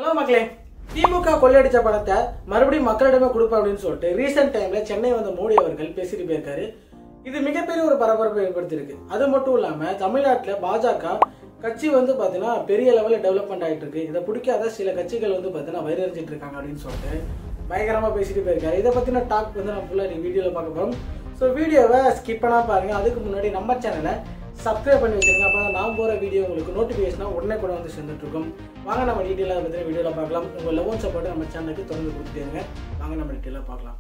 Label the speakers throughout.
Speaker 1: hello மக்களே திமுக கொள்ளையடிச்ச பணத்தை மறுபடியும் மக்களிடமே கொடுப்பேன் அப்படின்னு சொல்லிட்டு ரீசெண்ட் டைம்ல சென்னை வந்த மோடி அவர்கள் பேசிட்டு போயிருக்காரு இது மிகப்பெரிய ஒரு பரபரப்பை ஏற்படுத்தியிருக்கு அது மட்டும் இல்லாம தமிழ்நாட்டுல பாஜக கட்சி வந்து பாத்தீங்கன்னா பெரிய லெவலில் டெவலப்மெண்ட் ஆயிட்டு இருக்கு இதை பிடிக்காத சில கட்சிகள் வந்து பாத்தீங்கன்னா வயிறறிஞ்சிட்டு இருக்காங்க அப்படின்னு சொல்லிட்டு பயங்கரமா பேசிட்டு போயிருக்காரு இதை பத்தின டாக் வந்து நம்ம ஃபுல்லா வீடியோல பார்க்க போறோம் ஸோ வீடியோவை ஸ்கிப் பண்ணா பாருங்க அதுக்கு முன்னாடி நம்ம சேனலை சப்ஸ்கிரைப் பண்ணி வச்சிருங்க அப்போ நான் போகிற வீடியோ உங்களுக்கு நோட்டிஃபிகேஷனாக உடனே கூட வந்து சேர்ந்துட்டு இருக்கும் வாங்க நம்ம டீட்டெயிலாக பற்றி வீடியோவில் பார்க்கலாம் உங்கள் லவ் சப்போர்ட் நம்ம சேனலுக்கு தொடர்ந்து கொடுத்துட்டேங்க வாங்க நம்ம டீட்டெயிலாக பார்க்கலாம்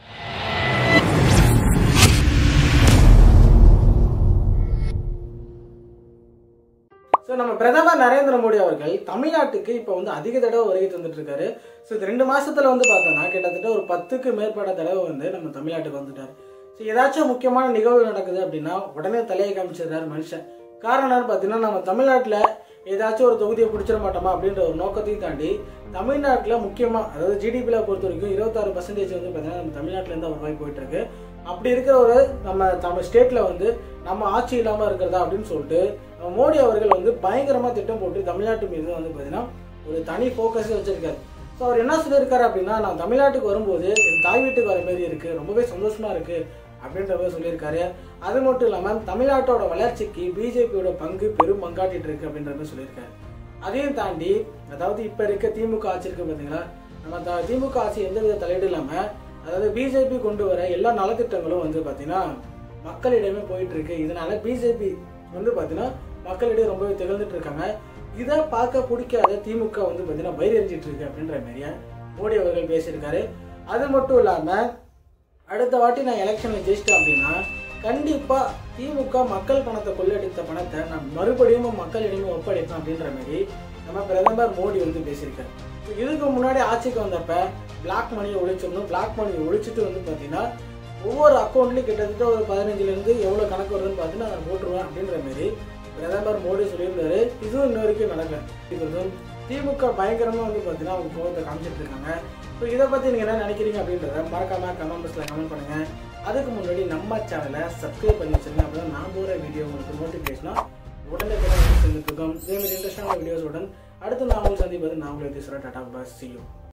Speaker 1: ஸோ நம்ம பிரதமர் நரேந்திர மோடி அவர்கள் தமிழ்நாட்டுக்கு இப்போ வந்து அதிக தடவை வருகை தந்துட்டு இருக்காரு ஸோ இந்த ரெண்டு மாசத்துல வந்து பார்த்தோம்னா கிட்டத்தட்ட ஒரு பத்துக்கு மேற்பட்ட தடவை வந்து நம்ம தமிழ்நாட்டுக்கு வந்துட்டார் ஸோ ஏதாச்சும் முக்கியமான நிகழ்வு நடக்குது அப்படின்னா உடனே தலையை காமிச்சிடுறாரு மனுஷன் காரணம் என்னன்னு பார்த்தீங்கன்னா நம்ம தமிழ்நாட்டில் ஏதாச்சும் ஒரு தொகுதியை பிடிச்சிட மாட்டோமா அப்படின்ற ஒரு நோக்கத்தையும் தாண்டி தமிழ்நாட்டில் முக்கியமாக அதாவது ஜிடிபியில் பொறுத்த வரைக்கும் இருபத்தாறு பர்சன்டேஜ் வந்து பார்த்தீங்கன்னா நம்ம தமிழ்நாட்டிலேருந்து வருவாய் போயிட்டு இருக்கு அப்படி இருக்கிற ஒரு நம்ம நம்ம ஸ்டேட்டில் வந்து நம்ம ஆட்சி இல்லாமல் இருக்கிறதா அப்படின்னு சொல்லிட்டு நம்ம மோடி அவர்கள் வந்து பயங்கரமாக திட்டம் போட்டு தமிழ்நாட்டு மீது வந்து பார்த்தீங்கன்னா ஒரு தனி ஃபோக்கஸே வச்சிருக்காரு ஸோ அவர் என்ன சொல்லியிருக்காரு அப்படின்னா நான் தமிழ்நாட்டுக்கு வரும்போது என் தாய் வீட்டுக்கு வர மாதிரி இருக்கு ரொம்பவே சந்தோஷமா இருக்கு அப்படின்ற மாதிரி சொல்லியிருக்காரு அது மட்டும் இல்லாமல் தமிழ்நாட்டோட வளர்ச்சிக்கு பிஜேபியோட பங்கு பெரும் பங்காட்டிட்டு இருக்கு அப்படின்ற மாதிரி சொல்லியிருக்காரு அதையும் தாண்டி அதாவது இப்போ இருக்க திமுக ஆட்சி இருக்கு பார்த்தீங்களா நம்ம த- திமுக ஆட்சி எந்த வித தலையீடு இல்லாமல் அதாவது பிஜேபி கொண்டு வர எல்லா நலத்திட்டங்களும் வந்து பார்த்தீங்கன்னா மக்களிடமே போயிட்டு இருக்கு இதனால பிஜேபி வந்து பார்த்தீங்கன்னா மக்களிடையே ரொம்பவே திகழ்ந்துட்டு இருக்காங்க இதை பார்க்க பிடிக்காத திமுக வந்து பார்த்தீங்கன்னா பயிரெறிஞ்சிட்டு இருக்கு அப்படின்ற மாதிரியா மோடி அவர்கள் பேசியிருக்காரு அது மட்டும் இல்லாமல் அடுத்த வாட்டி நான் எலெக்ஷனில் ஜெயிச்சிட்டேன் அப்படின்னா கண்டிப்பாக திமுக மக்கள் பணத்தை கொள்ளையடித்த பணத்தை நான் மறுபடியும் மக்களிடமே ஒப்படைப்பேன் அப்படின்ற மாதிரி நம்ம பிரதமர் மோடி வந்து பேசியிருக்காரு So, இதுக்கு முன்னாடி ஆட்சிக்கு வந்தப்ப பிளாக் மணியை ஒழிச்சிடணும் பிளாக் மணியை ஒழிச்சிட்டு வந்து பார்த்தீங்கன்னா ஒவ்வொரு அக்கௌண்ட்லையும் கிட்டத்தட்ட ஒரு பதினஞ்சுலேருந்து எவ்வளோ கணக்கு வருதுன்னு பார்த்தீங்கன்னா நான் போட்டுருவேன் அப்படின்ற மாதிரி பிரதமர் மோடி சொல்லியிருந்தாரு இதுவும் இன்ன வரைக்கும் நடக்கல இது திமுக பயங்கரமாக வந்து பார்த்தீங்கன்னா அவங்க கோபத்தை காமிச்சிட்டு இருக்காங்க ஸோ இதை பற்றி நீங்கள் என்ன நினைக்கிறீங்க அப்படின்றத மறக்காம கமெண்ட் பாக்ஸில் கமெண்ட் பண்ணுங்கள் அதுக்கு முன்னாடி நம்ம சேனலை சப்ஸ்கிரைப் பண்ணி வச்சுருங்க அப்போ தான் நான் போகிற வீடியோ உங்களுக்கு நோட்டிஃபிகேஷனாக உடனே கூட வந்து சேர்ந்துட்டு இருக்கோம் இதே மாதிரி இன்ட்ரெஸ்டான வீடியோஸுடன் அடுத்து நான் உங்களுக்கு சந்திப்பது நான் உங்களுக்கு டாடா பாஸ் சி யூ